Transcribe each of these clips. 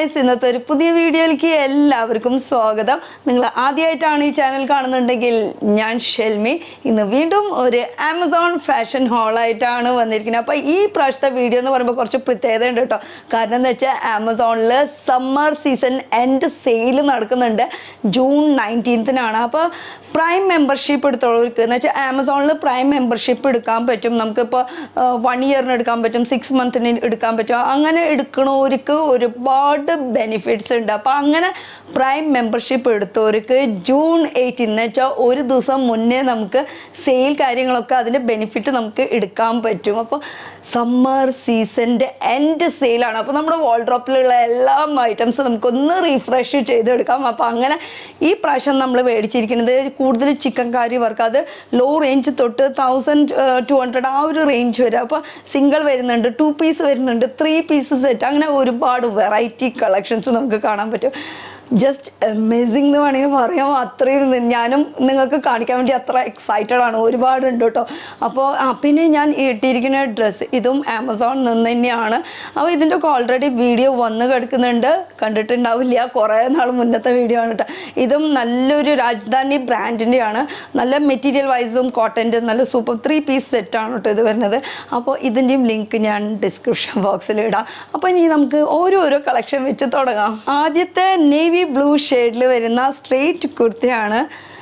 Guys ഇന്നത്തെ ഒരു പുതിയ വീഡിയോയിലേക്ക് എല്ലാവർക്കും സ്വാഗതം നിങ്ങൾ ആദ്യമായിട്ടാണ് ഈ ചാനൽ കാണുന്നുണ്ടെങ്കിൽ ഞാൻ ഷെൽമി ഇന്ന് വീണ്ടും ഒരു ആമസോൺ ഫാഷൻ ഹാളായിട്ടാണ് വന്നിരിക്കുന്നത് അപ്പോൾ ഈ പ്രാവശ്യത്തെ വീഡിയോ എന്ന് പറയുമ്പോൾ കുറച്ച് പ്രത്യേകത ഉണ്ട് കേട്ടോ കാരണം എന്താ വെച്ചാൽ ആമസോണിൽ സമ്മർ സീസൺ എൻഡ് സെയിൽ നടക്കുന്നുണ്ട് ജൂൺ നയൻറ്റീൻത്തിനാണ് അപ്പോൾ പ്രൈം മെമ്പർഷിപ്പ് എടുത്തുള്ളവർക്ക് എന്ന് വെച്ചാൽ ആമസോണിൽ പ്രൈം മെമ്പർഷിപ്പ് എടുക്കാൻ പറ്റും നമുക്കിപ്പോൾ വൺ ഇയറിന് എടുക്കാൻ പറ്റും സിക്സ് മന്തിന് എടുക്കാൻ പറ്റും അങ്ങനെ എടുക്കണവർക്ക് ഒരുപാട് ബെനിഫിറ്റ്സ് ഉണ്ട് അപ്പോൾ അങ്ങനെ പ്രൈം മെമ്പർഷിപ്പ് എടുത്തവർക്ക് ജൂൺ എയ്റ്റീൻ എന്ന് വെച്ചാൽ ഒരു ദിവസം മുന്നേ നമുക്ക് സെയിൽ കാര്യങ്ങളൊക്കെ അതിൻ്റെ ബെനിഫിറ്റ് നമുക്ക് എടുക്കാൻ പറ്റും അപ്പോൾ സമ്മർ സീസണിൻ്റെ എൻഡ് സെയിലാണ് അപ്പോൾ നമ്മുടെ വാൾഡ്രോപ്പിലുള്ള എല്ലാ ഐറ്റംസും നമുക്കൊന്ന് റീഫ്രഷ് ചെയ്തെടുക്കാം അപ്പോൾ അങ്ങനെ ഈ പ്രാവശ്യം നമ്മൾ മേടിച്ചിരിക്കുന്നത് കൂടുതൽ ചിക്കൻ കാരി വർക്ക് അത് ലോ റേഞ്ച് തൊട്ട് തൗസൻഡ് ടു ഹൺഡ്രഡ് ആ ഒരു റേഞ്ച് വരെ അപ്പോൾ സിംഗിൾ വരുന്നുണ്ട് ടു പീസ് വരുന്നുണ്ട് ത്രീ പീസ് സെറ്റ് അങ്ങനെ ഒരുപാട് വെറൈറ്റി കളക്ഷൻസ് നമുക്ക് കാണാൻ പറ്റും ജസ്റ്റ് അമേസിംഗ് എന്ന് വേണമെങ്കിൽ പറയാം അത്രയും നി- ഞാനും നിങ്ങൾക്ക് കാണിക്കാൻ വേണ്ടി അത്ര എക്സൈറ്റഡ് ആണ് ഒരുപാടുണ്ട് കേട്ടോ അപ്പോൾ ആ, പിന്നെ ഞാൻ ഇട്ടിരിക്കുന്ന ഡ്രസ്സ് ഇതും ആമസോൺ നിന്ന് തന്നെയാണ് അപ്പോൾ ഇതിൻ്റെ ഒക്കെ ഓൾറെഡി വീഡിയോ വന്ന് കിടക്കുന്നുണ്ട് കണ്ടിട്ടുണ്ടാവില്ല കുറേ നാൾ മുന്നത്തെ വീഡിയോ ആണ് കേട്ടോ ഇതും നല്ലൊരു രാജധാനി ബ്രാൻഡിൻ്റെയാണ് നല്ല മെറ്റീരിയൽ വൈസും കോട്ടൻ്റെ നല്ല സൂപ്പർ ത്രീ പീസ് സെറ്റാണ് കേട്ടോ ഇത് വരുന്നത് അപ്പോൾ ഇതിൻ്റെയും ലിങ്ക് ഞാൻ ഡിസ്ക്രിപ്ഷൻ ബോക്സിൽ ഇടാം അപ്പോൾ ഇനി നമുക്ക് ഓരോരോ കളക്ഷൻ വെച്ച് തുടങ്ങാം ആദ്യത്തെ നേവി ബ്ലൂ ഷെയ്ഡിൽ വരുന്ന സ്ട്രെയിറ്റ് കുർത്തിയാണ്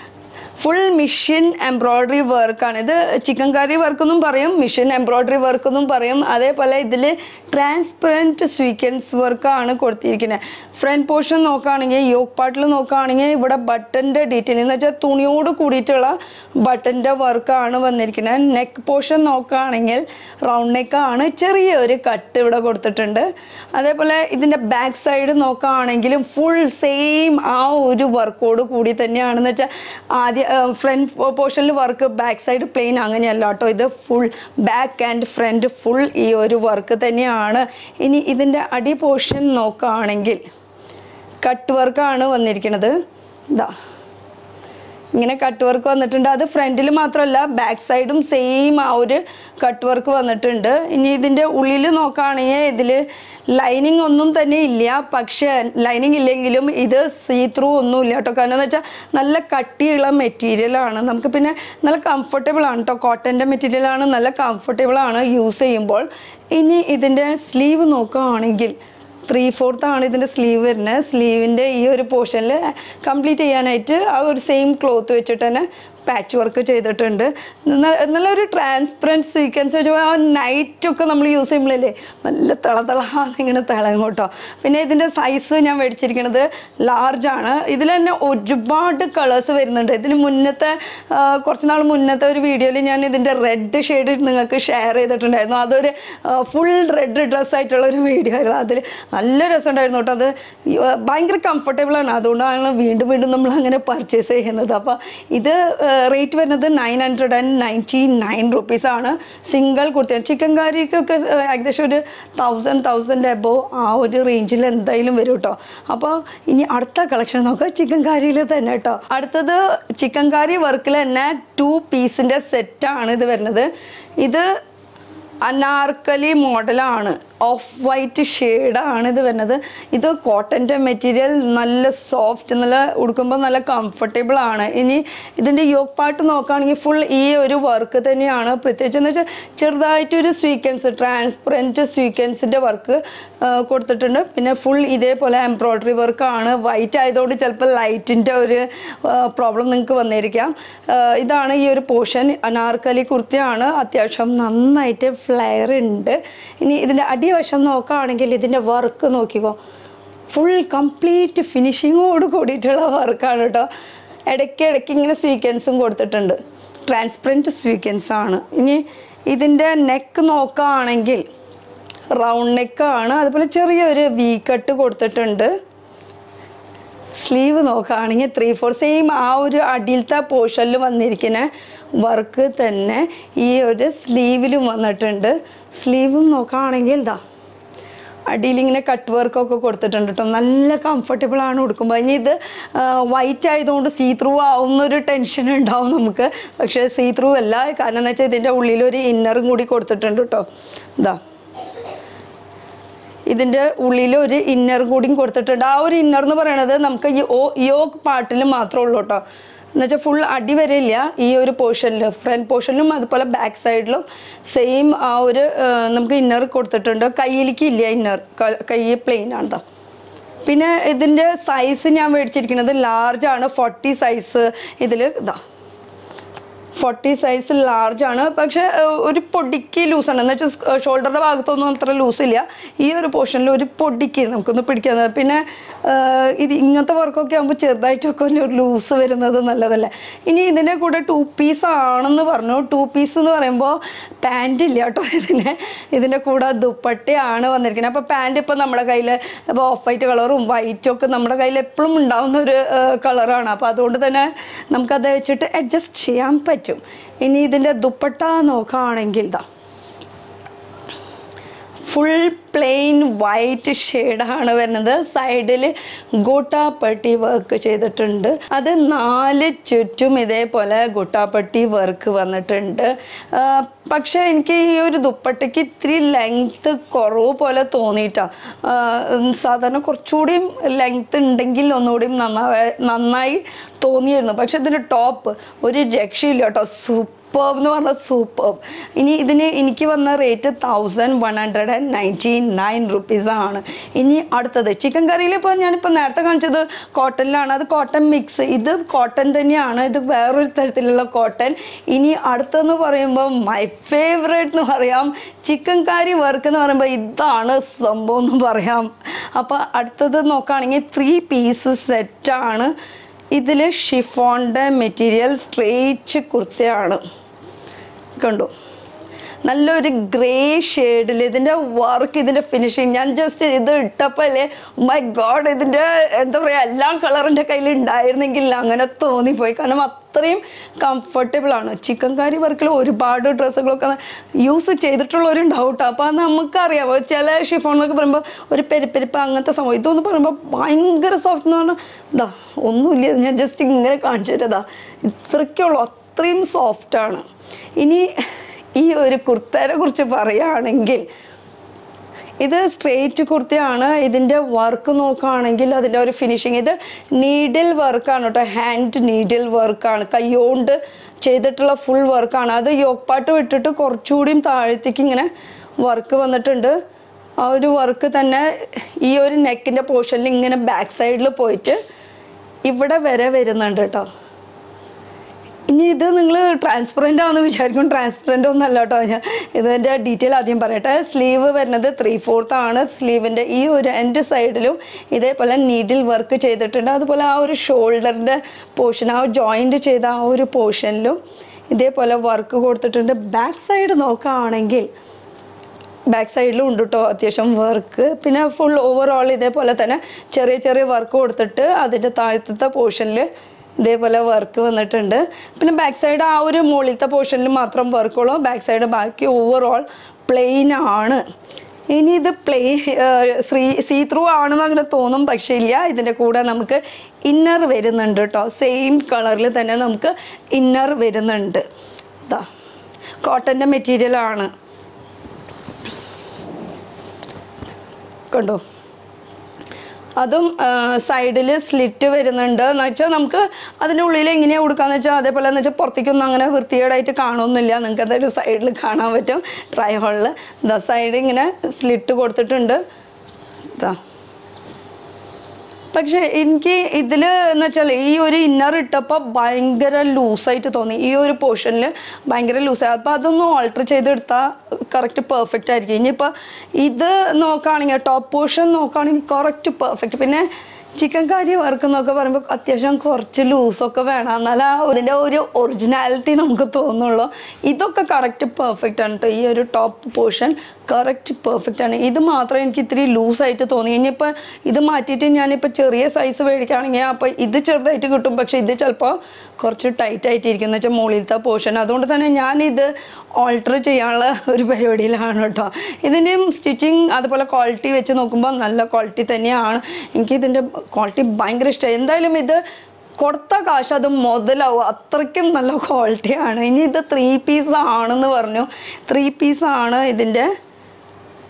ഫുൾ മിഷൻ എംബ്രോയ്ഡറി വർക്കാണ് ഇത് ചിക്കൻ കറി വർക്കെന്നും പറയും മിഷൻ എംബ്രോയ്ഡറി വർക്കെന്നും പറയും അതേപോലെ ഇതിൽ ട്രാൻസ്പെറൻറ്റ് സ്വീക്കൻസ് വർക്കാണ് കൊടുത്തിരിക്കുന്നത് ഫ്രണ്ട് പോർഷൻ നോക്കുകയാണെങ്കിൽ യോക്ക് പാർട്ടിൽ നോക്കുകയാണെങ്കിൽ ഇവിടെ ബട്ടൻ്റെ ഡീറ്റെയിൽ എന്ന് വെച്ചാൽ തുണിയോട് കൂടിയിട്ടുള്ള ബട്ടൻ്റെ വർക്കാണ് വന്നിരിക്കുന്നത് നെക്ക് പോർഷൻ നോക്കുകയാണെങ്കിൽ റൗണ്ട് നെക്കാണ് ചെറിയൊരു കട്ട് ഇവിടെ കൊടുത്തിട്ടുണ്ട് അതേപോലെ ഇതിൻ്റെ ബാക്ക് സൈഡ് നോക്കുകയാണെങ്കിലും ഫുൾ സെയിം ആ ഒരു വർക്കോട് കൂടി തന്നെയാണെന്ന് വെച്ചാൽ ആദ്യ ഫ്രണ്ട് പോർഷനിൽ വർക്ക് ബാക്ക് സൈഡ് പ്ലെയിൻ അങ്ങനെയല്ല കേട്ടോ ഇത് full back and front full ഈ ഒരു വർക്ക് തന്നെയാണ് ഇനി ഇതിൻ്റെ അടി പോർഷൻ നോക്കുകയാണെങ്കിൽ കട്ട് വർക്കാണ് വന്നിരിക്കുന്നത് ഇതാ ഇങ്ങനെ കട്ട് വർക്ക് വന്നിട്ടുണ്ട് അത് ഫ്രണ്ടിൽ മാത്രമല്ല ബാക്ക് സൈഡും സെയിം ആ ഒരു കട്ട് വർക്ക് വന്നിട്ടുണ്ട് ഇനി ഇതിൻ്റെ ഉള്ളിൽ നോക്കുകയാണെങ്കിൽ ഇതിൽ ലൈനിങ് ഒന്നും തന്നെ ഇല്ല പക്ഷേ ലൈനിങ് ഇല്ലെങ്കിലും ഇത് സീ ത്രൂ ഒന്നും ഇല്ല കേട്ടോ കാരണം എന്ന് വെച്ചാൽ നല്ല കട്ടിയുള്ള മെറ്റീരിയലാണ് നമുക്ക് പിന്നെ നല്ല കംഫർട്ടബിൾ ആണ് കേട്ടോ കോട്ടൻ്റെ മെറ്റീരിയലാണ് നല്ല കംഫർട്ടബിൾ ആണ് യൂസ് ചെയ്യുമ്പോൾ ഇനി ഇതിൻ്റെ സ്ലീവ് നോക്കുകയാണെങ്കിൽ ത്രീ ഫോർത്ത് ആണ് ഇതിൻ്റെ സ്ലീവ് വരുന്നത് സ്ലീവിൻ്റെ ഈ ഒരു പോർഷനിൽ കംപ്ലീറ്റ് ചെയ്യാനായിട്ട് ആ ഒരു സെയിം ക്ലോത്ത് വെച്ചിട്ട് തന്നെ പാച്ച് വർക്ക് ചെയ്തിട്ടുണ്ട് ന- നല്ലൊരു ട്രാൻസ്പെറൻറ്റ് സീക്വൻസ് വെച്ചാൽ ആ നൈറ്റൊക്കെ നമ്മൾ യൂസ് ചെയ്യുമ്പോഴല്ലേ നല്ല തിള തിളാന്ന് ഇങ്ങനെ തിളങ്ങും കേട്ടോ പിന്നെ ഇതിൻ്റെ സൈസ് ഞാൻ മേടിച്ചിരിക്കുന്നത് ലാർജ് ആണ് ഇതിൽ തന്നെ ഒരുപാട് കളേഴ്സ് വരുന്നുണ്ട് ഇതിന് മുന്നത്തെ ആ, കുറച്ച് നാൾ മുന്നത്തെ ഒരു വീഡിയോയിൽ ഞാൻ ഇതിൻ്റെ റെഡ് ഷെയ്ഡ് നിങ്ങൾക്ക് ഷെയർ ചെയ്തിട്ടുണ്ടായിരുന്നു അതൊരു ഫുൾ റെഡ് ഡ്രസ്സായിട്ടുള്ള ഒരു വീഡിയോ ആയിരുന്നു അതിൽ നല്ല രസമുണ്ടായിരുന്നു കേട്ടോ അത് ഈ, ആ, ഭയങ്കര കംഫർട്ടബിൾ ആണ് അതുകൊണ്ടാണ് വീണ്ടും വീണ്ടും നമ്മൾ അങ്ങനെ പർച്ചേസ് ചെയ്യുന്നത് അപ്പോൾ ഇത് റേറ്റ് വരുന്നത് nine hundred and ninety nine റുപ്പീസാണ് സിംഗിൾ കുർത്തി ചിക്കൻ കറിക്കൊക്കെ ആ, ഏകദേശം ഒരു തൗസൻഡ് തൗസൻഡ് എബോ ആ ഒരു റേഞ്ചിൽ എന്തായാലും വരും കേട്ടോ അപ്പോൾ ഇനി അടുത്ത കളക്ഷൻ നോക്കാം ചിക്കൻ കറിയിൽ തന്നെ കേട്ടോ അടുത്തത് ചിക്കൻ കറി വർക്കിൽ തന്നെ ടു പീസിൻ്റെ സെറ്റാണ് ഇത് വരുന്നത് ഇത് അനാർക്കലി മോഡലാണ് ഓഫ് വൈറ്റ് ഷെയ്ഡാണ് ഇത് വരുന്നത് ഇത് കോട്ടൻ്റെ മെറ്റീരിയൽ നല്ല സോഫ്റ്റ് നല്ല ഉടുക്കുമ്പോൾ നല്ല കംഫർട്ടബിൾ ആണ് ഇനി ഇതിൻ്റെ യോക്ക് പാർട്ട് നോക്കുകയാണെങ്കിൽ ഫുൾ ഈ ഒരു വർക്ക് തന്നെയാണ് പ്രത്യേകിച്ച് എന്ന് വെച്ചാൽ ചെറുതായിട്ടൊരു സ്വീക്വൻസ് ട്രാൻസ്പെറൻറ്റ് സ്വീക്വൻസിൻ്റെ വർക്ക് കൊടുത്തിട്ടുണ്ട് പിന്നെ ഫുൾ ഇതേപോലെ എംബ്രോയ്ഡറി വർക്കാണ് വൈറ്റ് ആയതുകൊണ്ട് ചിലപ്പോൾ ലൈറ്റിൻ്റെ ഒരു പ്രോബ്ലം നിങ്ങൾക്ക് വന്നിരിക്കാം ആ, ഇതാണ് ഈ ഒരു പോർഷൻ അനാർക്കലി കുർത്തിയാണ് അത്യാവശ്യം നന്നായിട്ട് ഫ്ലെയർ ഉണ്ട് ഇനി ഇതിൻ്റെ അടിവശം നോക്കുകയാണെങ്കിൽ ഇതിൻ്റെ വർക്ക് നോക്കിക്കോ ഫുൾ കംപ്ലീറ്റ് ഫിനിഷിങ്ങോട് കൂടിയിട്ടുള്ള വർക്കാണ് കേട്ടോ ഇടയ്ക്ക് ഇടയ്ക്ക് ഇങ്ങനെ സ്വീക്വൻസും കൊടുത്തിട്ടുണ്ട് ട്രാൻസ്പെറൻറ്റ് സ്വീക്വൻസ് ആണ് ഇനി ഇതിൻ്റെ നെക്ക് നോക്കുകയാണെങ്കിൽ റൗണ്ട് നെക്കാണ് അതുപോലെ ചെറിയൊരു വി കട്ട് കൊടുത്തിട്ടുണ്ട് സ്ലീവ് നോക്കുകയാണെങ്കിൽ ത്രീ ഫോർ സെയിം ആ ഒരു അടിയിലത്തെ പോർഷനിൽ വന്നിരിക്കുന്ന വർക്ക് തന്നെ ഈ ഒരു സ്ലീവിലും വന്നിട്ടുണ്ട് സ്ലീവും നോക്കുകയാണെങ്കിൽ ഇതാ അടിയിലിങ്ങനെ കട്ട് വർക്കൊക്കെ കൊടുത്തിട്ടുണ്ട് കേട്ടോ നല്ല കംഫർട്ടബിൾ ആണ് ഉടുക്കുമ്പോൾ ഇനി ഇത് വൈറ്റ് ആയതുകൊണ്ട് സീ ത്രൂ ആവുന്നൊരു ടെൻഷൻ ഉണ്ടാവും നമുക്ക് പക്ഷേ സീ ത്രൂ അല്ല കാരണം എന്ന് വെച്ചാൽ ഇതിൻ്റെ ഉള്ളിലൊരു ഇന്നറും കൂടി കൊടുത്തിട്ടുണ്ട് കേട്ടോ ഇതാ ഇതിൻ്റെ ഉള്ളിൽ ഒരു ഇന്നർ കൂടിയും കൊടുത്തിട്ടുണ്ട് ആ ഒരു ഇന്നർ എന്ന് പറയണത് നമുക്ക് ഈ ഓ യോഗ് പാർട്ടിൽ മാത്രമേ ഉള്ളൂ കേട്ടോ എന്നുവെച്ചാൽ ഫുൾ അടി വരെ ഇല്ല ഈ ഒരു പോർഷനിൽ ഫ്രണ്ട് പോർഷനിലും അതുപോലെ ബാക്ക് സൈഡിലും സെയിം ആ ഒരു ആ, നമുക്ക് ഇന്നർ കൊടുത്തിട്ടുണ്ട് കയ്യിലേക്ക് ഇല്ല ഇന്നർ കൈ പ്ലെയിൻ ആണ് ട്ടോ. പിന്നെ ഇതിൻ്റെ സൈസ് ഞാൻ മേടിച്ചിരിക്കുന്നത് ലാർജ് ആണ് ഫോർട്ടി സൈസ് ഇതിൽ ഇതാ ഫോർട്ടി സൈസ് ലാർജ് ആണ് പക്ഷേ ഏഹ്, ഒരു പൊടിക്ക് ലൂസാണ് എന്ന് വെച്ചാൽ ഷോൾഡറിൻ്റെ ഭാഗത്തൊന്നും അത്ര ലൂസില്ല ഈ ഒരു പോർഷനിൽ ഒരു പൊടിക്ക് നമുക്കൊന്ന് പിടിക്കാൻ പിന്നെ ഏഹ്, ഇത് ഇങ്ങനത്തെ വർക്കൊക്കെ ആകുമ്പോൾ ചെറുതായിട്ടൊക്കെ ഒരു ലൂസ് വരുന്നത് നല്ലതല്ലേ ഇനി ഇതിൻ്റെ കൂടെ ടു പീസ് ആണെന്ന് പറഞ്ഞു ടു പീസ് എന്ന് പറയുമ്പോൾ പാൻറ് ഇല്ല കേട്ടോ ഇതിന് ഇതിൻ്റെ കൂടെ ദുപ്പട്ടയാണ് വന്നിരിക്കുന്നത് അപ്പോൾ പാൻറ് ഇപ്പോൾ നമ്മുടെ കയ്യിൽ ഇപ്പോൾ ഓഫ് വൈറ്റ് കളറും വൈറ്റും ഒക്കെ നമ്മുടെ കയ്യിൽ എപ്പോഴും ഉണ്ടാവുന്ന ഒരു കളറാണ് അപ്പോൾ അതുകൊണ്ട് തന്നെ നമുക്കത് വെച്ചിട്ട് അഡ്ജസ്റ്റ് ചെയ്യാൻ പറ്റും ഇനി ഇതിൻ്റെ ദുപ്പട്ട നോക്കുകയാണെങ്കിൽ ഇതാ ഫുൾ പ്ലെയിൻ വൈറ്റ് ഷെയ്ഡാണ് വരുന്നത് സൈഡിൽ ഗോട്ടാപ്പട്ടി വർക്ക് ചെയ്തിട്ടുണ്ട് അത് നാല് ചുറ്റും ഇതേപോലെ ഗോട്ടാപ്പട്ടി വർക്ക് വന്നിട്ടുണ്ട് ആ, പക്ഷേ എനിക്ക് ഈ ഒരു ദുപ്പട്ടയ്ക്ക് ഇത്തിരി ലെങ്ത്ത് കുറവ് പോലെ തോന്നിയിട്ടാണ് സാധാരണ കുറച്ചുകൂടിയും ലെങ്ത്ത് ഉണ്ടെങ്കിൽ ഒന്നുകൂടിയും നന്നാവ നന്നായി തോന്നിയിരുന്നു പക്ഷെ ഇതിൻ്റെ ടോപ്പ് ഒരു രക്ഷയില്ല കേട്ടോ സൂപ്പർ എന്ന് പറഞ്ഞാൽ സൂപ്പർ ഇനി ഇതിന് എനിക്ക് വന്ന rate thousand one hundred and ninety nine റുപ്പീസാണ് ഇനി അടുത്തത് ചിക്കൻ കറിയിൽ ഇപ്പോൾ ഞാനിപ്പോൾ നേരത്തെ കാണിച്ചത് കോട്ടണിലാണ് അത് കോട്ടൺ മിക്സ് ഇത് കോട്ടൺ തന്നെയാണ് ഇത് വേറൊരു തരത്തിലുള്ള കോട്ടൺ ഇനി അടുത്തെന്ന് പറയുമ്പോൾ മൈ ഫേവറേറ്റ് എന്ന് പറയാം ചിക്കൻ കറി വർക്ക് എന്ന് പറയുമ്പോൾ ഇതാണ് സംഭവം എന്ന് പറയാം അപ്പോൾ അടുത്തത് നോക്കുകയാണെങ്കിൽ ത്രീ പീസ് സെറ്റാണ് ഇതിൽ ഷിഫോണിൻ്റെ മെറ്റീരിയൽ സ്ട്രേറ്റ് കുർത്തയാണ് കണ്ടു നല്ലൊരു ഗ്രേ ഷെയ്ഡിൽ ഇതിൻ്റെ വർക്ക് ഇതിൻ്റെ ഫിനിഷിങ് ഞാൻ ജസ്റ്റ് ഇത് ഇട്ടപ്പോൾ അല്ലേ മൈ ഗോഡ് ഇതിൻ്റെ എന്താ പറയുക എല്ലാ കളറിൻ്റെ കയ്യിൽ ഉണ്ടായിരുന്നെങ്കിൽ അങ്ങനെ തോന്നിപ്പോയി കാരണം അത്രയും കംഫർട്ടബിൾ ആണ് ചിക്കൻ കറി വർക്കിൽ ഒരുപാട് ഡ്രസ്സുകളൊക്കെ യൂസ് ചെയ്തിട്ടുള്ളവരുണ്ടാവും കേട്ടോ അപ്പോൾ നമുക്കറിയാം ചില ഷിഫോൺ എന്നൊക്കെ പറയുമ്പോൾ ഒരു പെരുപ്പെരുപ്പ് അങ്ങനത്തെ സംഭവം ഇതൊന്ന് പറയുമ്പോൾ ഭയങ്കര സോഫ്റ്റ് എന്ന് പറഞ്ഞാൽ ഇതാ ഒന്നുമില്ല ഇത് ഞാൻ ജസ്റ്റ് ഇങ്ങനെ കാണിച്ചു തരതാ ഇത്രയ്ക്കുള്ളൂ അത്രയും സോഫ്റ്റാണ് ഇനി ഈ ഒരു കുർത്തേനെ കുറിച്ച് പറയുകയാണെങ്കിൽ ഇത് സ്ട്രേറ്റ് കുർത്തയാണ് ഇതിൻ്റെ വർക്ക് നോക്കുകയാണെങ്കിൽ അതിൻ്റെ ഒരു ഫിനിഷിങ് ഇത് നീഡിൽ വർക്കാണ് കേട്ടോ ഹാൻഡ് നീഡിൽ വർക്കാണ് കൈകൊണ്ട് ചെയ്തിട്ടുള്ള ഫുൾ വർക്കാണ് അത് യോഗ്പാട്ട് വിട്ടിട്ട് കുറച്ചുകൂടിയും താഴത്തേക്ക് ഇങ്ങനെ വർക്ക് വന്നിട്ടുണ്ട് ആ ഒരു വർക്ക് തന്നെ ഈ ഒരു നെക്കിൻ്റെ പോർഷനിൽ ഇങ്ങനെ ബാക്ക് സൈഡിൽ പോയിട്ട് ഇവിടെ വരെ വരുന്നുണ്ട് കേട്ടോ ഇനി ഇത് നിങ്ങൾ ട്രാൻസ്പെറൻ്റ് ആണെന്ന് വിചാരിക്കും ട്രാൻസ്പെറൻ്റ് ഒന്നും അല്ല കേട്ടോ ഞാൻ ഇതിൻ്റെ ഡീറ്റെയിൽ ആദ്യം പറയട്ടെ സ്ലീവ് വരുന്നത് ത്രീ ഫോർത്ത് ആണ് സ്ലീവിൻ്റെ ഈ ഒരു എൻ്റെ സൈഡിലും ഇതേപോലെ നീഡിൽ വർക്ക് ചെയ്തിട്ടുണ്ട് അതുപോലെ ആ ഒരു ഷോൾഡറിൻ്റെ പോർഷൻ ആ ജോയിൻറ്റ് ചെയ്ത ആ ഒരു പോർഷനിലും ഇതേപോലെ വർക്ക് കൊടുത്തിട്ടുണ്ട് ബാക്ക് സൈഡ് നോക്കുകയാണെങ്കിൽ ബാക്ക് സൈഡിലും ഉണ്ട് കേട്ടോ അത്യാവശ്യം വർക്ക് പിന്നെ ഫുൾ ഓവറോൾ ഇതേപോലെ തന്നെ ചെറിയ ചെറിയ വർക്ക് കൊടുത്തിട്ട് അതിൻ്റെ താഴത്തെ പോർഷനിൽ ഇതേപോലെ വർക്ക് വന്നിട്ടുണ്ട് പിന്നെ ബാക്ക് സൈഡ് ആ ഒരു മുകളിലത്തെ പോർഷനിൽ മാത്രം വർക്കുള്ളൂ ബാക്ക് സൈഡ് ബാക്കി ഓവറോൾ പ്ലെയിൻ ആണ് ഇനി ഇത് പ്ലെയിൻ ശ്രീ സീ ത്രൂ ആണെന്ന് അങ്ങനെ തോന്നും പക്ഷേ ഇല്ല ഇതിൻ്റെ കൂടെ നമുക്ക് ഇന്നർ വരുന്നുണ്ട് കേട്ടോ സെയിം കളറിൽ തന്നെ നമുക്ക് ഇന്നർ വരുന്നുണ്ട് ഇതാ കോട്ടൻ്റെ മെറ്റീരിയലാണ് കണ്ടോ അതും സൈഡിൽ സ്ലിറ്റ് വരുന്നുണ്ട് എന്ന് വെച്ചാൽ നമുക്ക് അതിൻ്റെ ഉള്ളിൽ എങ്ങനെയാണ് കൊടുക്കാന്ന് വെച്ചാൽ അതേപോലെ എന്ന് വെച്ചാൽ പുറത്തേക്കൊന്നും അങ്ങനെ വൃത്തികേടായിട്ട് കാണുമൊന്നുമില്ല നിങ്ങൾക്ക് അതൊരു സൈഡിൽ കാണാൻ പറ്റും ട്രൈ ഹോളിൽ ഇതാ സൈഡ് ഇങ്ങനെ സ്ലിറ്റ് കൊടുത്തിട്ടുണ്ട് ഇതാ പക്ഷേ എനിക്ക് ഇതിൽ എന്ന് വെച്ചാൽ ഈ ഒരു ഇന്നർ ഇട്ടപ്പോൾ ഭയങ്കര ലൂസായിട്ട് തോന്നി ഈ ഒരു പോർഷനിൽ ഭയങ്കര ലൂസായി അപ്പോൾ അതൊന്ന് ഓൾട്ടർ ചെയ്തെടുത്താൽ കറക്റ്റ് പെർഫെക്റ്റ് ആയിരിക്കും ഇനിയിപ്പോൾ ഇത് നോക്കുകയാണെങ്കിൽ ടോപ്പ് പോർഷൻ നോക്കുകയാണെങ്കിൽ കറക്റ്റ് പെർഫെക്റ്റ് പിന്നെ ചിക്കൻ കറി വർക്ക് എന്നൊക്കെ പറയുമ്പോൾ അത്യാവശ്യം കുറച്ച് ലൂസൊക്കെ വേണം എന്നാലേ ആ ഇതിൻ്റെ ഒരു ഒറിജിനാലിറ്റി നമുക്ക് തോന്നുള്ളൂ ഇതൊക്കെ കറക്റ്റ് പെർഫെക്റ്റ് ആണ് കേട്ടോ ഈ ഒരു ടോപ്പ് പോർഷൻ കറക്റ്റ് പെർഫെക്റ്റ് ആണ് ഇത് മാത്രം എനിക്ക് ഇത്തിരി ലൂസായിട്ട് തോന്നി ഇനിയിപ്പോൾ ഇത് മാറ്റിയിട്ട് ഞാനിപ്പോൾ ചെറിയ സൈസ് മേടിക്കുകയാണെങ്കിൽ അപ്പോൾ ഇത് ചെറുതായിട്ട് കിട്ടും പക്ഷേ ഇത് ചിലപ്പോൾ കുറച്ച് ടൈറ്റ് ആയിട്ടിരിക്കും എന്ന് വെച്ചാൽ മുകളിലത്തെ പോർഷൻ അതുകൊണ്ട് തന്നെ ഞാനിത് ഓൾട്ടർ ചെയ്യാനുള്ള ഒരു പരിപാടിയിലാണ് കേട്ടോ ഇതിൻ്റെയും സ്റ്റിച്ചിങ് അതുപോലെ ക്വാളിറ്റി വെച്ച് നോക്കുമ്പോൾ നല്ല ക്വാളിറ്റി തന്നെയാണ് എനിക്ക് ഇതിൻ്റെ ക്വാളിറ്റി ഭയങ്കര ഇഷ്ടമായി എന്തായാലും ഇത് കൊടുത്ത കാശ് അത് മുതലാവും അത്രയ്ക്കും നല്ല ക്വാളിറ്റിയാണ് ഇനി ഇത് ത്രീ പീസ് ആണെന്ന് പറഞ്ഞു ത്രീ പീസ് ആണ് ഇതിൻ്റെ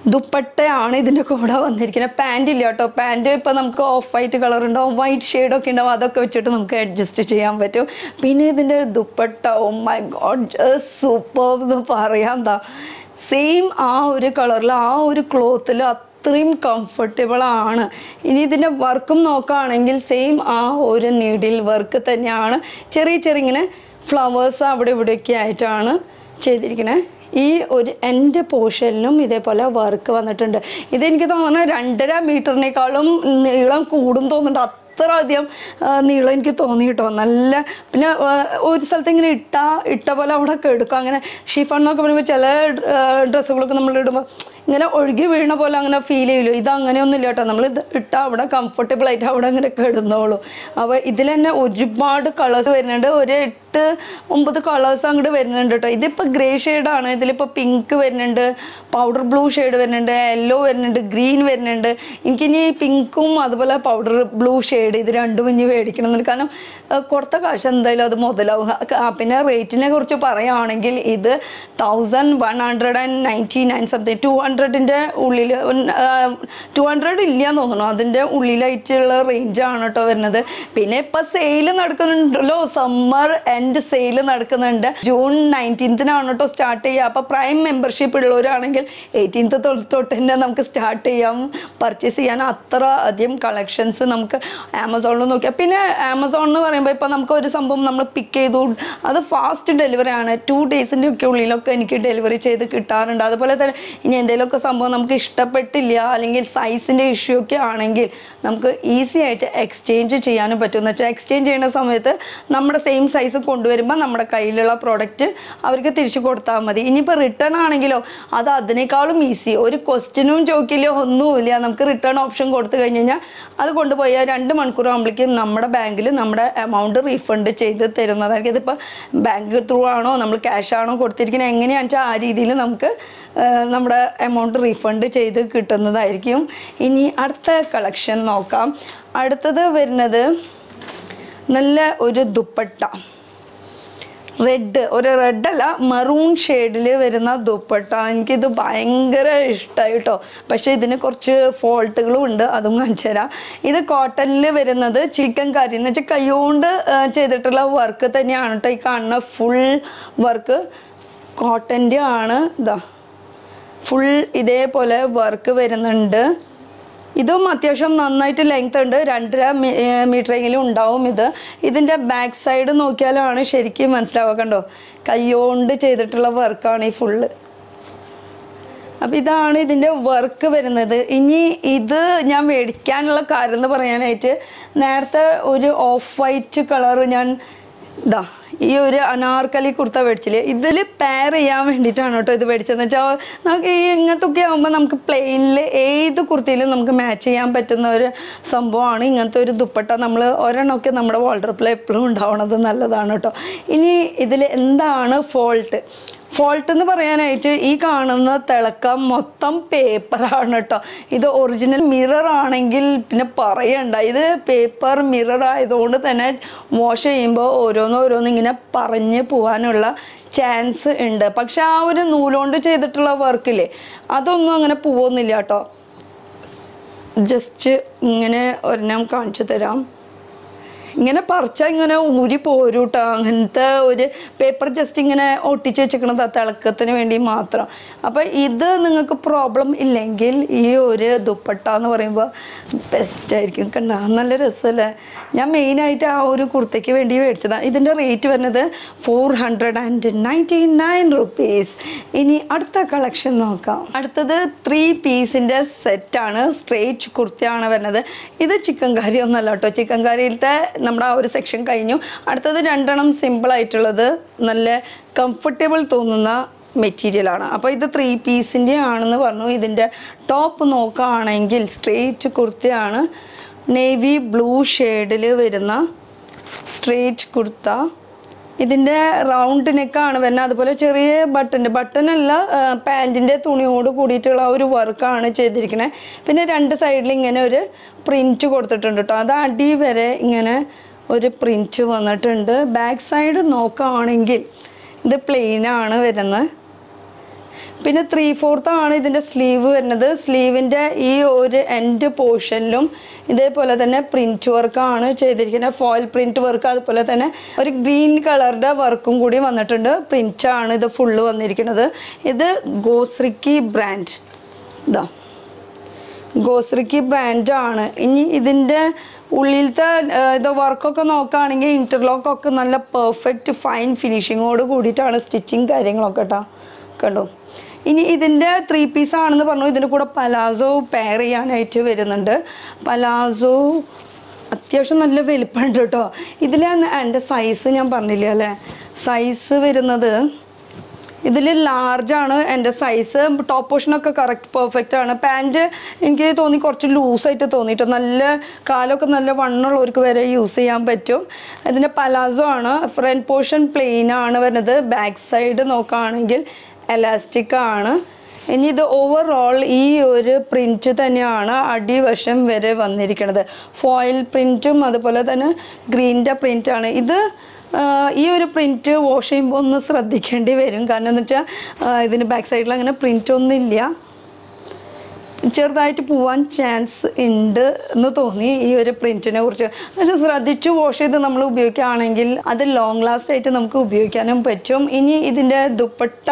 ദുപ്പട്ടയാണ് ഇതിൻ്റെ കൂടെ വന്നിരിക്കുന്നത് പാൻറ് ഇല്ല കേട്ടോ പാൻറ് ഇപ്പോൾ നമുക്ക് ഓഫ് വൈറ്റ് കളർ ഉണ്ടാവും വൈറ്റ് ഷെയ്ഡൊക്കെ ഉണ്ടാവും അതൊക്കെ വെച്ചിട്ട് നമുക്ക് അഡ്ജസ്റ്റ് ചെയ്യാൻ പറ്റും പിന്നെ ഇതിൻ്റെ dupatta oh my God super എന്ന് പറയാം എന്താ സെയിം ആ ഒരു കളറിൽ ആ ഒരു ക്ലോത്തിൽ അത്രയും കംഫർട്ടബിൾ ആണ് ഇനി ഇതിൻ്റെ വർക്കും നോക്കുകയാണെങ്കിൽ സെയിം ആ ഒരു നീഡിൽ വർക്ക് തന്നെയാണ് ചെറിയ ചെറിയ ഇങ്ങനെ ഫ്ലവേഴ്സ് അവിടെ ഇവിടെയൊക്കെ ആയിട്ടാണ് ചെയ്തിരിക്കുന്നത് ഈ ഒരു എൻ്റെ പോർഷനിലും ഇതേപോലെ വർക്ക് വന്നിട്ടുണ്ട് ഇതെനിക്ക് തോന്നുന്നു രണ്ടര മീറ്ററിനേക്കാളും നീളം കൂടും തോന്നുന്നുണ്ട് അത്ര അധികം ആ, നീളം എനിക്ക് തോന്നി കേട്ടോ നല്ല പിന്നെ ആ, ഒരു സ്ഥലത്ത് ഇങ്ങനെ ഇട്ട ഇട്ട പോലെ അവിടെ എടുക്കും അങ്ങനെ ഷിഫൺ എന്നൊക്കെ പറയുമ്പോൾ ചില ഡ്രസ്സുകളൊക്കെ നമ്മൾ ഇടുമ്പോൾ ഇങ്ങനെ ഒഴുകി വീണ പോലെ അങ്ങനെ ഫീൽ ചെയ്യില്ലോ ഇത് അങ്ങനെയൊന്നും ഇല്ല കേട്ടോ നമ്മൾ ഇത് ഇട്ടാൽ അവിടെ കംഫർട്ടബിൾ ആയിട്ട് അവിടെ അങ്ങനെ കിടന്നോളൂ അപ്പോൾ ഇതിൽ തന്നെ ഒരുപാട് കളേഴ്സ് വരുന്നുണ്ട് ഒരു എട്ട് ഒമ്പത് കളേഴ്സ് അങ്ങോട്ട് വരുന്നുണ്ട് കേട്ടോ ഇതിപ്പോൾ ഗ്രേ ഷെയ്ഡാണ് ഇതിലിപ്പോൾ പിങ്ക് വരുന്നുണ്ട് പൗഡർ ബ്ലൂ ഷെയ്ഡ് വരുന്നുണ്ട് യെല്ലോ വരുന്നുണ്ട് ഗ്രീൻ വരുന്നുണ്ട് എനിക്കിനി പിങ്കും അതുപോലെ പൗഡർ ബ്ലൂ ഷെയ്ഡ് ഇത് രണ്ടും ഇനി മേടിക്കണം എന്നുണ്ട് കാരണം ആ, കൊടുത്ത കാശ് എന്തായാലും അത് മുതലാവും ആ, പിന്നെ റേറ്റിനെ കുറിച്ച് പറയുകയാണെങ്കിൽ ഇത് thousand one hundred and ninety nine something two ഹൺഡ്രഡിൻ്റെ ഉള്ളിൽ ടു ഹൺഡ്രഡ് ഇല്ലയെന്ന് തോന്നുന്നു അതിൻ്റെ ഉള്ളിലായിട്ടുള്ള റേഞ്ചാണ് കേട്ടോ വരുന്നത് പിന്നെ ഇപ്പം സെയിൽ നടക്കുന്നുണ്ടല്ലോ സമ്മർ എൻഡ് സെയിൽ നടക്കുന്നുണ്ട് ജൂൺ നയൻറ്റീൻത്തിനാണ് കേട്ടോ സ്റ്റാർട്ട് ചെയ്യുക അപ്പോൾ പ്രൈം മെമ്പർഷിപ്പ് ഉള്ളവരാണെങ്കിൽ എയ്റ്റീൻത്ത് തൊട്ട് തന്നെ നമുക്ക് സ്റ്റാർട്ട് ചെയ്യാം പർച്ചേസ് ചെയ്യാൻ അത്ര അധികം കളക്ഷൻസ് നമുക്ക് ആമസോണിൽ നോക്കിയാൽ പിന്നെ ആമസോൺ എന്ന് പറയുമ്പോൾ ഇപ്പോൾ നമുക്ക് ഒരു സംഭവം നമ്മൾ പിക്ക് ചെയ്തു അത് ഫാസ്റ്റ് ഡെലിവറി ആണ് ടു ഡേയ്സിൻ്റെ ഒക്കെ ഉള്ളിലൊക്കെ എനിക്ക് ഡെലിവറി ചെയ്ത് കിട്ടാറുണ്ട് അതുപോലെ തന്നെ ഇനി എന്തെങ്കിലുമൊക്കെ സംഭവം നമുക്ക് ഇഷ്ടപ്പെട്ടില്ല അല്ലെങ്കിൽ സൈസിൻ്റെ ഇഷ്യൂ ഒക്കെ ആണെങ്കിൽ നമുക്ക് ഈസി ആയിട്ട് എക്സ്ചേഞ്ച് ചെയ്യാനും പറ്റും എന്ന് വെച്ചാൽ എക്സ്ചേഞ്ച് ചെയ്യുന്ന സമയത്ത് നമ്മുടെ സെയിം സൈസ് കൊണ്ടുവരുമ്പോൾ നമ്മുടെ കയ്യിലുള്ള പ്രോഡക്റ്റ് അവർക്ക് തിരിച്ചു കൊടുത്താൽ മതി ഇനിയിപ്പോൾ റിട്ടേൺ ആണെങ്കിലോ അത് അതിനേക്കാളും ഈസി ഒരു ക്വസ്റ്റ്യനും ചോദിക്കില്ല ഒന്നുമില്ല നമുക്ക് റിട്ടേൺ ഓപ്ഷൻ കൊടുത്തു കഴിഞ്ഞ് കഴിഞ്ഞാൽ അത് കൊണ്ടുപോയി ആ രണ്ട് മണിക്കൂർ ആകുമ്പോഴേക്കും നമ്മുടെ ബാങ്കിൽ നമ്മുടെ എമൗണ്ട് റീഫണ്ട് ചെയ്ത് തരുന്നതായിരിക്കും ഇതിപ്പോൾ ബാങ്ക് ത്രൂ ആണോ നമ്മൾ ക്യാഷ് ആണോ കൊടുത്തിരിക്കുന്നത് എങ്ങനെയാണെന്ന് വെച്ചാൽ ആ രീതിയിൽ നമുക്ക് ആ, നമ്മുടെ എമൗണ്ട് റീഫണ്ട് ചെയ്ത് കിട്ടുന്നതായിരിക്കും ഇനി അടുത്ത കളക്ഷൻ നോക്കാം അടുത്തത് വരുന്നത് നല്ല ഒരു ദുപ്പട്ട റെഡ് ഒരു റെഡ് അല്ല മറൂൺ ഷെയ്ഡിൽ വരുന്ന ദുപ്പട്ട എനിക്കിത് ഭയങ്കര ഇഷ്ടമായി കേട്ടോ പക്ഷേ ഇതിന് കുറച്ച് ഫോൾട്ടുകളും ഉണ്ട് അതും കാണിച്ചു തരാം ഇത് കോട്ടണിൽ വരുന്നത് ചിക്കൻ കറി എന്ന് വെച്ചാൽ കൈകൊണ്ട് ആ, ചെയ്തിട്ടുള്ള വർക്ക് തന്നെയാണ് കേട്ടോ ഈ കാണുന്ന ഫുൾ വർക്ക് കോട്ടൻ്റെ ആണ് ഇതാ ഫുൾ ഇതേപോലെ വർക്ക് വരുന്നുണ്ട് ഇതും അത്യാവശ്യം നന്നായിട്ട് ലെങ്ത് ഉണ്ട് രണ്ടര മീറ്ററെങ്കിലും ഉണ്ടാവും ഇത് ഇതിൻ്റെ ബാക്ക് സൈഡ് നോക്കിയാലാണ് ശരിക്കും മനസ്സിലാവുക കണ്ടോ കൈകൊണ്ട് ചെയ്തിട്ടുള്ള വർക്കാണ് ഈ ഫുള്ള് അപ്പം ഇതാണ് ഇതിൻ്റെ വർക്ക് വരുന്നത് ഇനി ഇത് ഞാൻ മേടിക്കാനുള്ള കാര്യം എന്ന് പറയാനായിട്ട് നേരത്തെ ഒരു ഓഫ് വൈറ്റ് കളർ ഞാൻ ഇതാ ഈ ഒരു അനാർക്കലി കുർത്ത മേടിച്ചില്ലേ ഇതിൽ പെയർ ചെയ്യാൻ വേണ്ടിയിട്ടാണ് കേട്ടോ ഇത് മേടിച്ചതെന്ന് വെച്ചാൽ നമുക്ക് ഈ ഇങ്ങനത്തെ ഒക്കെ ആകുമ്പോൾ നമുക്ക് പ്ലെയിനിൽ ഏത് കുർത്തിയിലും നമുക്ക് മാച്ച് ചെയ്യാൻ പറ്റുന്ന ഒരു സംഭവമാണ് ഇങ്ങനത്തെ ഒരു ദുപ്പട്ട നമ്മൾ ഒരെണ്ണമൊക്കെ നമ്മുടെ വാൾഡ്രോപ്പിൽ എപ്പോഴും ഉണ്ടാവണത് നല്ലതാണ് കേട്ടോ ഇനി ഇതിൽ എന്താണ് ഫോൾട്ട് ഫോൾട്ട് എന്ന് പറയാനായിട്ട് ഈ കാണുന്ന തിളക്കം മൊത്തം പേപ്പറാണ് കേട്ടോ ഇത് ഒറിജിനൽ മിറർ ആണെങ്കിൽ പിന്നെ പറയണ്ട ഇത് പേപ്പർ മിറർ ആയതുകൊണ്ട് തന്നെ വാഷ് ചെയ്യുമ്പോൾ ഓരോന്ന് ഓരോന്ന് ഇങ്ങനെ പറഞ്ഞ് പോകാനുള്ള ചാൻസ് ഉണ്ട് പക്ഷെ ആ ഒരു നൂലുകൊണ്ട് ചെയ്തിട്ടുള്ള വർക്കില്ലേ അതൊന്നും അങ്ങനെ പോവുന്നില്ല കേട്ടോ ജസ്റ്റ് ഇങ്ങനെ ഒരെണ്ണം കാണിച്ചു തരാം ഇങ്ങനെ പറിച്ചാൽ ഇങ്ങനെ ഊരി പോരൂട്ടോ അങ്ങനത്തെ ഒരു പേപ്പർ ജസ്റ്റ് ഇങ്ങനെ ഒട്ടിച്ച് വെച്ചിരിക്കണത് ആ തിളക്കത്തിന് വേണ്ടി മാത്രം അപ്പോൾ ഇത് നിങ്ങൾക്ക് പ്രോബ്ലം ഇല്ലെങ്കിൽ ഈ ഒരു ദുപ്പട്ട എന്ന് പറയുമ്പോൾ ബെസ്റ്റ് ആയിരിക്കും കണ്ട നല്ല രസമല്ലേ ഞാൻ മെയിനായിട്ട് ആ ഒരു കുർത്തയ്ക്ക് വേണ്ടി മേടിച്ചതാണ് ഇതിൻ്റെ റേറ്റ് വരുന്നത് four hundred and ninety nine rupees ഇനി അടുത്ത കളക്ഷൻ നോക്കാം അടുത്തത് ത്രീ പീസിൻ്റെ സെറ്റാണ് സ്ട്രേറ്റ് കുർത്തയാണ് വരുന്നത് ഇത് ചിക്കൻ കറി ഒന്നല്ല കേട്ടോ ചിക്കൻ കറിയിലത്തെ നമ്മുടെ ആ ഒരു സെക്ഷൻ കഴിഞ്ഞു അടുത്തത് രണ്ടെണ്ണം സിമ്പിൾ ആയിട്ടുള്ളത് നല്ല കംഫർട്ടബിൾ തോന്നുന്ന മെറ്റീരിയലാണ് അപ്പോൾ ഇത് ത്രീ പീസിൻ്റെ ആണെന്ന് പറഞ്ഞു ഇതിൻ്റെ ടോപ്പ് നോക്കുകയാണെങ്കിൽ സ്ട്രേറ്റ് കുർത്തയാണ് നേവി ബ്ലൂ ഷെയ്ഡിൽ വരുന്ന സ്ട്രേറ്റ് കുർത്ത ഇതിൻ്റെ റൗണ്ട് നെക്കാണ് വരുന്നത് അതുപോലെ ചെറിയ ബട്ടൻ്റെ ബട്ടനല്ല പാൻറ്റിൻ്റെ തുണിയോട് കൂടിയിട്ടുള്ള ആ ഒരു വർക്കാണ് ചെയ്തിരിക്കുന്നത് പിന്നെ രണ്ട് സൈഡിൽ ഇങ്ങനെ ഒരു പ്രിൻറ്റ് കൊടുത്തിട്ടുണ്ട് കേട്ടോ അത് അടി വരെ ഇങ്ങനെ ഒരു പ്രിൻറ്റ് വന്നിട്ടുണ്ട് ബാക്ക് സൈഡ് നോക്കുകയാണെങ്കിൽ ഇത് പ്ലെയിൻ ആണ് വരുന്നത് പിന്നെ ത്രീ ഫോർത്ത് ആണ് ഇതിൻ്റെ സ്ലീവ് വരുന്നത് സ്ലീവിൻ്റെ ഈ ഒരു എൻഡ് പോർഷനിലും ഇതേപോലെ തന്നെ പ്രിൻറ്റ് വർക്കാണ് ചെയ്തിരിക്കുന്നത് ഫോയിൽ പ്രിൻറ്റ് വർക്ക് അതുപോലെ തന്നെ ഒരു ഗ്രീൻ കളറുടെ വർക്കും കൂടി വന്നിട്ടുണ്ട് പ്രിൻ്റ് ആണ് ഇത് ഫുള്ള് വന്നിരിക്കുന്നത് ഇത് ഗോസ്രിക്കി ബ്രാൻഡ് ഇതാ ഗോസ്രിക്കി ബ്രാൻഡാണ് ഇനി ഇതിൻ്റെ ഉള്ളിലത്തെ ആ, ഇത് വർക്കൊക്കെ നോക്കുകയാണെങ്കിൽ ഇൻ്റർലോക്ക് ഒക്കെ നല്ല പെർഫെക്റ്റ് ഫൈൻ ഫിനിഷിങ്ങോട് കൂടിയിട്ടാണ് സ്റ്റിച്ചിങ് കാര്യങ്ങളൊക്കെ കേട്ടോ കണ്ടോ ഇനി ഇതിൻ്റെ ത്രീ പീസ് ആണെന്ന് പറഞ്ഞു ഇതിൻ്റെ കൂടെ പലാസോ പെയർ ചെയ്യാനായിട്ട് വരുന്നുണ്ട് പലാസോ അത്യാവശ്യം നല്ല വലിപ്പമുണ്ട് കേട്ടോ ഇതിൽ എൻ്റെ സൈസ് ഞാൻ പറഞ്ഞില്ല അല്ലേ സൈസ് വരുന്നത് ഇതിൽ ലാർജാണ് എൻ്റെ സൈസ് ടോപ്പ് പോർഷനൊക്കെ കറക്റ്റ് പെർഫെക്റ്റ് ആണ് പാൻറ്റ് എനിക്ക് തോന്നി കുറച്ച് ലൂസായിട്ട് തോന്നിയിട്ട് നല്ല കാലമൊക്കെ നല്ല വണ്ണുള്ളവർക്ക് വരെ യൂസ് ചെയ്യാൻ പറ്റും ഇതിൻ്റെ പലാസോ ആണ് ഫ്രണ്ട് പോർഷൻ പ്ലെയിൻ ആണ് വരുന്നത് ബാക്ക് സൈഡ് നോക്കുകയാണെങ്കിൽ എലാസ്റ്റിക് ആണ് ഇനി ഇത് ഓവറോൾ ഈ ഒരു പ്രിൻറ്റ് തന്നെയാണ് അടിവശം വരെ വന്നിരിക്കുന്നത് ഫോയിൽ പ്രിൻറ്റും അതുപോലെ തന്നെ ഗ്രീൻ്റെ പ്രിൻ്റാണ് ഇത് ആഹ് ഈ ഒരു പ്രിൻറ്റ് വാഷ് ചെയ്യുമ്പോൾ ഒന്ന് ശ്രദ്ധിക്കേണ്ടി വരും കാരണം എന്ന് വെച്ചാൽ ഇതിന് ബാക്ക് സൈഡിൽ അങ്ങനെ പ്രിൻ്റ് ഒന്നും ഇല്ല ചെറുതായിട്ട് പോവാൻ ചാൻസ് ഉണ്ട് എന്ന് തോന്നി ഈ ഒരു പ്രിൻറ്റിനെ കുറിച്ച് പക്ഷെ ശ്രദ്ധിച്ച് വാഷ് ചെയ്ത് നമ്മൾ ഉപയോഗിക്കുകയാണെങ്കിൽ അത് ലോങ് ലാസ്റ്റ് ആയിട്ട് നമുക്ക് ഉപയോഗിക്കാനും പറ്റും ഇനി ഇതിൻ്റെ ദുപ്പട്ട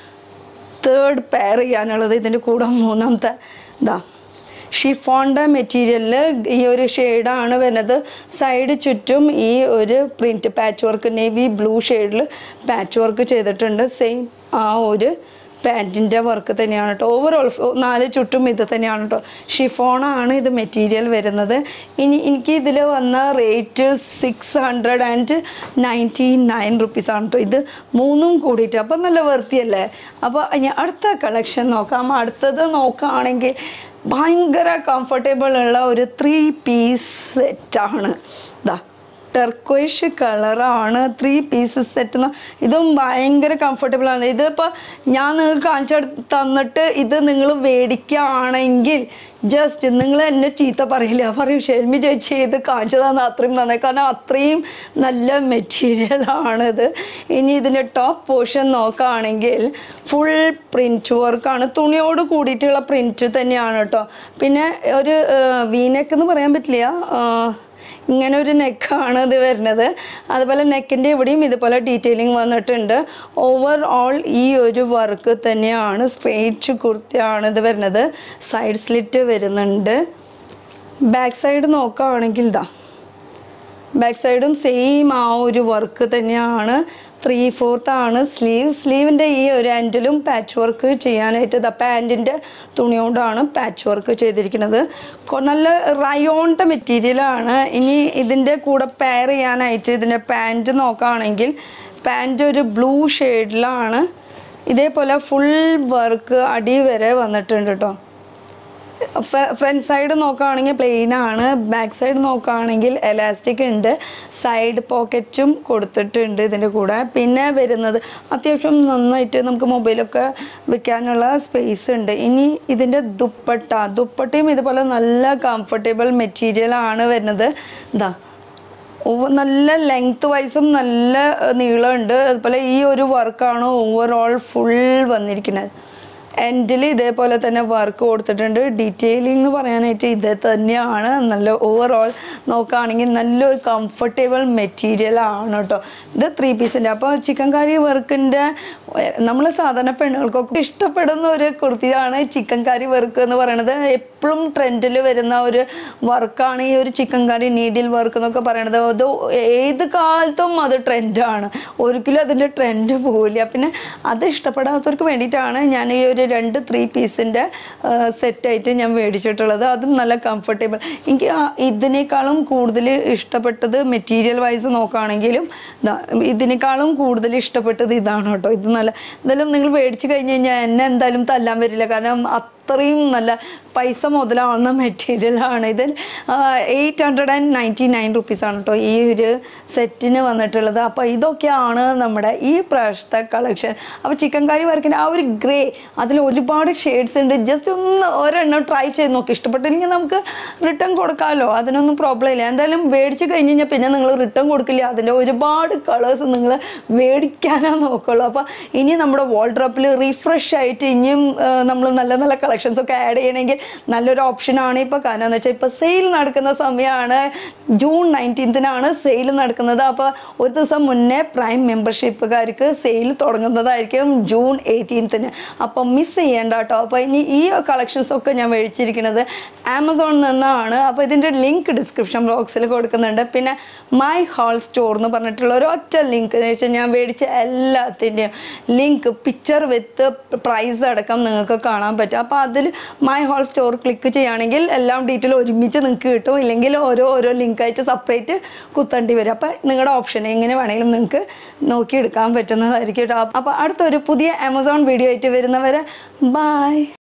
തേർഡ് പെയർ ചെയ്യാനുള്ളത് ഇതിൻ്റെ കൂടെ മൂന്നാമത്തെ ഇതാ ഷിഫോണിൻ്റെ മെറ്റീരിയലിൽ ഈ ഒരു ഷെയ്ഡാണ് വരുന്നത് സൈഡ് ചുറ്റും ഈ ഒരു print patch work navy blue ഷെയ്ഡിൽ പാച്ച് വർക്ക് ചെയ്തിട്ടുണ്ട് സെയിം ആ ഒരു പാൻറ്റിൻ്റെ വർക്ക് തന്നെയാണ് കേട്ടോ ഓവറോൾ നാല് ചുറ്റും ഇത് തന്നെയാണ് കേട്ടോ ഷിഫോണാണ് ഇത് മെറ്റീരിയൽ വരുന്നത് ഇനി എനിക്ക് ഇതിൽ വന്ന rate six hundred and ninety nine റുപ്പീസാണ് കേട്ടോ ഇത് മൂന്നും കൂടിയിട്ട് അപ്പം നല്ല വൃത്തിയല്ലേ അപ്പോൾ ഇനി അടുത്ത കളക്ഷൻ നോക്കാം അടുത്തത് നോക്കുകയാണെങ്കിൽ ഭയങ്കര കംഫർട്ടബിൾ ഉള്ള ഒരു ത്രീ പീസ് സെറ്റാണ് ഇതാ ടെർക്കോയിഷ് കളറാണ് ത്രീ പീസസ് സെറ്റ് ഇതും ഭയങ്കര കംഫർട്ടബിൾ ആണ് ഇതിപ്പോൾ ഞാൻ നിങ്ങൾക്ക് കാണിച്ചു തന്നിട്ട് ഇത് നിങ്ങൾ മേടിക്കുകയാണെങ്കിൽ ജസ്റ്റ് നിങ്ങൾ എന്നെ ചീത്ത പറയില്ല പറയും ഷെൽമി ചേച്ചി ഇത് കാണിച്ചു തന്ന അത്രയും നന്നായി കാരണം അത്രയും നല്ല മെറ്റീരിയൽ ആണിത് ഇനി ഇതിൻ്റെ ടോപ്പ് പോർഷൻ നോക്കുകയാണെങ്കിൽ ഫുൾ പ്രിൻറ്റ് വർക്കാണ് തുണിയോട് കൂടിയിട്ടുള്ള പ്രിൻറ്റ് തന്നെയാണ് കേട്ടോ പിന്നെ ഒരു വീനെക്ക് എന്ന് പറയാൻ പറ്റില്ല ആ, ഇങ്ങനെ ഒരു നെക്കാണ് ഇത് വരുന്നത് അതുപോലെ നെക്കിൻ്റെ ഇവിടെയും ഇതുപോലെ ഡീറ്റെയിലിംഗ് വന്നിട്ടുണ്ട് ഓവർ ഓൾ ഈ ഒരു വർക്ക് തന്നെയാണ് സ്ട്രേറ്റ് കുർത്തിയാണ് ഇത് വരുന്നത് സൈഡ് സ്ലിറ്റ് വരുന്നുണ്ട് ബാക്ക് സൈഡ് നോക്കുകയാണെങ്കിൽ ഇതാ ബാക്ക് സൈഡും സെയിം ആ ഒരു വർക്ക് തന്നെയാണ് ത്രീ ഫോർത്ത് ആണ് സ്ലീവ് സ്ലീവിൻ്റെ ഈ ഒരു എൻഡിലും പാച്ച് വർക്ക് ചെയ്യാനായിട്ട് ഇതാ പാൻറ്റിൻ്റെ തുണി കൊണ്ടാണ് പാച്ച് വർക്ക് ചെയ്തിരിക്കുന്നത് കൊ- നല്ല റയോണിൻ്റെ മെറ്റീരിയലാണ് ഇനി ഇതിൻ്റെ കൂടെ പെയർ ചെയ്യാനായിട്ട് ഇതിൻ്റെ പാൻറ്റ് നോക്കുകയാണെങ്കിൽ പാൻറ്റ് ഒരു ബ്ലൂ ഷെയ്ഡിലാണ് ഇതേപോലെ ഫുൾ വർക്ക് അടി വരെ വന്നിട്ടുണ്ട് കേട്ടോ ഫ്രണ്ട് സൈഡ് നോക്കുകയാണെങ്കിൽ പ്ലെയിൻ ആണ് ബാക്ക് സൈഡ് നോക്കുകയാണെങ്കിൽ എലാസ്റ്റിക് ഉണ്ട് സൈഡ് പോക്കറ്റും കൊടുത്തിട്ടുണ്ട് ഇതിൻ്റെ കൂടെ പിന്നെ വരുന്നത് അത്യാവശ്യം നന്നായിട്ട് നമുക്ക് മൊബൈലൊക്കെ വെക്കാനുള്ള സ്പേസ് ഉണ്ട് ഇനി ഇതിൻ്റെ ദുപ്പട്ട ദുപ്പട്ടയും ഇതുപോലെ നല്ല കംഫർട്ടബിൾ മെറ്റീരിയൽ ആണ് വരുന്നത് ഇതാ ഓവ- നല്ല ലെങ്ത് വൈസും നല്ല ഏഹ്, നീളമുണ്ട് അതുപോലെ ഈ ഒരു വർക്കാണ് ഓവറോൾ ഫുൾ വന്നിരിക്കുന്നത് എൻഡിൽ ഇതേപോലെ തന്നെ വർക്ക് കൊടുത്തിട്ടുണ്ട് ഡീറ്റെയിലിംഗ് എന്ന് പറയാനായിട്ട് ഇത് തന്നെയാണ് നല്ല ഓവറോൾ നോക്കുകയാണെങ്കിൽ നല്ലൊരു കംഫർട്ടബിൾ മെറ്റീരിയൽ ആണ് കേട്ടോ ഇത് ത്രീ പീസിൻ്റെ അപ്പോൾ ചിക്കൻ കറി വർക്കിൻ്റെ നമ്മൾ സാധാരണ പെണ്ണുങ്ങൾക്കൊക്കെ ഇഷ്ടപ്പെടുന്ന ഒരു കുർത്തിയാണ് ചിക്കൻ കറി വർക്ക് എന്ന് പറയുന്നത് എപ്പോഴും ട്രെൻഡിൽ വരുന്ന ഒരു വർക്കാണ് ഈ ഒരു ചിക്കൻ കറി നീഡിൽ വർക്ക് എന്നൊക്കെ പറയണത് അത് ഏത് കാലത്തും അത് ട്രെൻഡാണ് ഒരിക്കലും അതിൻ്റെ ട്രെൻഡ് പോവില്ല പിന്നെ അത് ഇഷ്ടപ്പെടാത്തവർക്ക് വേണ്ടിയിട്ടാണ് ഞാൻ ഈ ഒരു രണ്ട് ത്രീ പീസിൻ്റെ സെറ്റായിട്ട് ഞാൻ മേടിച്ചിട്ടുള്ളത് അതും നല്ല കംഫർട്ടബിൾ എനിക്ക് ആ ഇതിനേക്കാളും കൂടുതൽ ഇഷ്ടപ്പെട്ടത് മെറ്റീരിയൽ വൈസ് നോക്കുകയാണെങ്കിലും ദാ ഇതിനേക്കാളും കൂടുതൽ ഇഷ്ടപ്പെട്ടത് ഇതാണ് കേട്ടോ ഇത് നല്ല എന്തായാലും നിങ്ങൾ മേടിച്ച് കഴിഞ്ഞ് കഴിഞ്ഞാൽ എന്നെ എന്തായാലും തല്ലാൻ വരില്ല കാരണം അത്രയും നല്ല പൈസ മുതലാവുന്ന മെറ്റീരിയലാണ് ഇതിൽ eight hundred and ninety nine റുപ്പീസാണ് കേട്ടോ ഈ ഒരു സെറ്റിന് വന്നിട്ടുള്ളത് അപ്പോൾ ഇതൊക്കെയാണ് നമ്മുടെ ഈ പ്രാവശ്യത്തെ കളക്ഷൻ അപ്പോൾ ചിക്കൻ കറി വർക്കിൻ്റെ ആ ഒരു ഗ്രേ അതിൽ ഒരുപാട് ഷെയ്ഡ്സ് ഉണ്ട് ജസ്റ്റ് ഒന്ന് ഒരെണ്ണം ട്രൈ ചെയ്ത് നോക്കി ഇഷ്ടപ്പെട്ടില്ലെങ്കിൽ നമുക്ക് റിട്ടേൺ കൊടുക്കാമല്ലോ അതിനൊന്നും പ്രോബ്ലം ഇല്ല എന്തായാലും മേടിച്ച് കഴിഞ്ഞ് കഴിഞ്ഞാൽ പിന്നെ നിങ്ങൾ റിട്ടേൺ കൊടുക്കില്ല അതിൻ്റെ ഒരുപാട് കളേഴ്സ് നിങ്ങൾ മേടിക്കാനാ നോക്കുള്ളൂ അപ്പോൾ ഇനി നമ്മുടെ വാൾഡ്രോപ്പിൽ റീഫ്രഷ് ആയിട്ട് ഇനിയും നമ്മൾ നല്ല നല്ല കളക്ഷൻസ് ഒക്കെ ആഡ് ചെയ്യണമെങ്കിൽ നല്ലൊരു ഓപ്ഷനാണ് ഇപ്പോൾ കാരണം എന്ന് വെച്ചാൽ ഇപ്പോൾ സെയിൽ നടക്കുന്ന സമയമാണ് ജൂൺ നയൻറ്റീൻത്തിനാണ് സെയിൽ നടക്കുന്നത് അപ്പോൾ ഒരു ദിവസം മുന്നേ പ്രൈം മെമ്പർഷിപ്പുകാർക്ക് സെയിൽ തുടങ്ങുന്നതായിരിക്കും ജൂൺ എയ്റ്റീൻത്തിന് അപ്പം മിസ് ചെയ്യേണ്ട കേട്ടോ അപ്പോൾ ഇനി ഈ കളക്ഷൻസ് ഒക്കെ ഞാൻ മേടിച്ചിരിക്കുന്നത് ആമസോണിൽ നിന്നാണ് അപ്പോൾ ഇതിൻ്റെ ലിങ്ക് ഡിസ്ക്രിപ്ഷൻ ബോക്സിൽ കൊടുക്കുന്നുണ്ട് പിന്നെ മൈ ഹാൾ സ്റ്റോർ എന്ന് പറഞ്ഞിട്ടുള്ള ഒരു ഒറ്റ ലിങ്ക് എന്ന് വെച്ചാൽ ഞാൻ മേടിച്ച എല്ലാത്തിൻ്റെയും ലിങ്ക് പിക്ചർ വിത്ത് പ്രൈസ് അടക്കം നിങ്ങൾക്ക് കാണാൻ പറ്റും അപ്പോൾ അതിൽ മൈ ഹാൾ സ്റ്റോർ ക്ലിക്ക് ചെയ്യുകയാണെങ്കിൽ എല്ലാം ഡീറ്റെയിൽ ഒരുമിച്ച് നിങ്ങൾക്ക് കിട്ടും ഇല്ലെങ്കിൽ ഓരോ ഓരോ ലിങ്കായിട്ട് സെപ്പറേറ്റ് കുത്തേണ്ടി വരും അപ്പോൾ നിങ്ങളുടെ ഓപ്ഷൻ എങ്ങനെ വേണമെങ്കിലും നിങ്ങൾക്ക് നോക്കിയെടുക്കാൻ പറ്റുന്നതായിരിക്കും കേട്ടോ അപ്പോൾ അടുത്തൊരു പുതിയ ആമസോൺ വീഡിയോ ആയിട്ട് വരുന്നവരെ ബൈ